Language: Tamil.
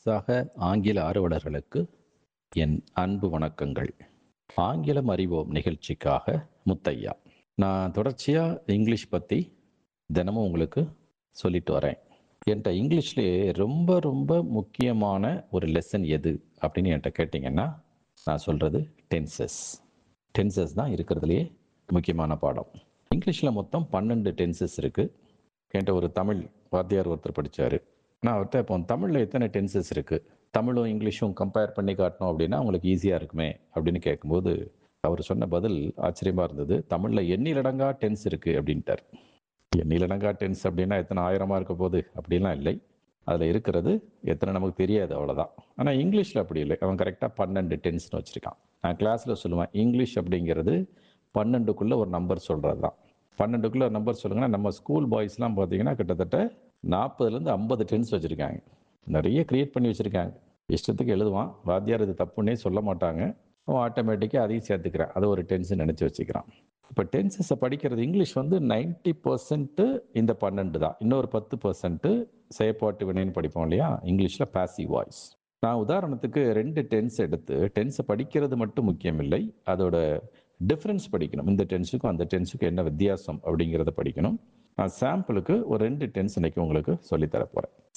உற்சாக ஆங்கில ஆர்வலர்களுக்கு என் அன்பு வணக்கங்கள் ஆங்கிலம் அறிவோம் நிகழ்ச்சிக்காக முத்தையா நான் தொடர்ச்சியாக இங்கிலீஷ் பற்றி தினமும் உங்களுக்கு சொல்லிட்டு வரேன் என்கிட்ட இங்கிலீஷ்லேயே ரொம்ப ரொம்ப முக்கியமான ஒரு லெசன் எது அப்படின்னு என்கிட்ட கேட்டிங்கன்னா நான் சொல்கிறது டென்சஸ் டென்சஸ் தான் இருக்கிறதுலையே முக்கியமான பாடம் இங்கிலீஷில் மொத்தம் பன்னெண்டு டென்சஸ் இருக்குது என்கிட்ட ஒரு தமிழ் வாத்தியார் ஒருத்தர் படித்தார் நான் அவர்கிட்ட இப்போ தமிழில் எத்தனை டென்சஸ் இருக்குது தமிழும் இங்கிலீஷும் கம்பேர் பண்ணி காட்டணும் அப்படின்னா உங்களுக்கு ஈஸியாக இருக்குமே அப்படின்னு கேட்கும்போது அவர் சொன்ன பதில் ஆச்சரியமாக இருந்தது தமிழில் எண்ணிலடங்கா டென்ஸ் இருக்குது அப்படின்ட்டார் எண்ணிலடங்கா டென்ஸ் அப்படின்னா எத்தனை ஆயிரமாக இருக்க போகுது அப்படிலாம் இல்லை அதில் இருக்கிறது எத்தனை நமக்கு தெரியாது அவ்வளோதான் ஆனால் இங்கிலீஷில் அப்படி இல்லை அவன் கரெக்டாக பன்னெண்டு டென்ஸ்னு வச்சுருக்கான் நான் கிளாஸில் சொல்லுவேன் இங்கிலீஷ் அப்படிங்கிறது பன்னெண்டுக்குள்ளே ஒரு நம்பர் சொல்கிறது தான் பன்னெண்டுக்குள்ளே ஒரு நம்பர் சொல்லுங்கன்னா நம்ம ஸ்கூல் பாய்ஸ்லாம் பார்த்தீங்கன்னா கிட்டத்தட்ட நாற்பதுலேருந்து ஐம்பது டென்ஸ் வச்சுருக்காங்க நிறைய க்ரியேட் பண்ணி வச்சுருக்காங்க இஷ்டத்துக்கு எழுதுவான் வாத்தியார் இது தப்புன்னே சொல்ல மாட்டாங்க அவன் ஆட்டோமேட்டிக்காக அதையும் சேர்த்துக்கிறான் அதை ஒரு டென்ஸ் நினச்சி வச்சுக்கிறான் இப்போ டென்சஸை படிக்கிறது இங்கிலீஷ் வந்து நைன்டி பர்சன்ட்டு இந்த பன்னெண்டு தான் இன்னொரு பத்து பர்சன்ட்டு செயற்பாட்டு வினைன்னு படிப்போம் இல்லையா இங்கிலீஷில் பாசிவ் வாய்ஸ் நான் உதாரணத்துக்கு ரெண்டு டென்ஸ் எடுத்து டென்ஸை படிக்கிறது மட்டும் முக்கியம் இல்லை அதோட டிஃப்ரென்ஸ் படிக்கணும் இந்த டென்ஸுக்கும் அந்த டென்ஸுக்கும் என்ன வித்தியாசம் அப்படிங்கிறத படிக்கணும் நான் சாம்பிளுக்கு ஒரு ரெண்டு டென்ஸ் இன்னைக்கு உங்களுக்கு சொல்லித்தர போகிறேன்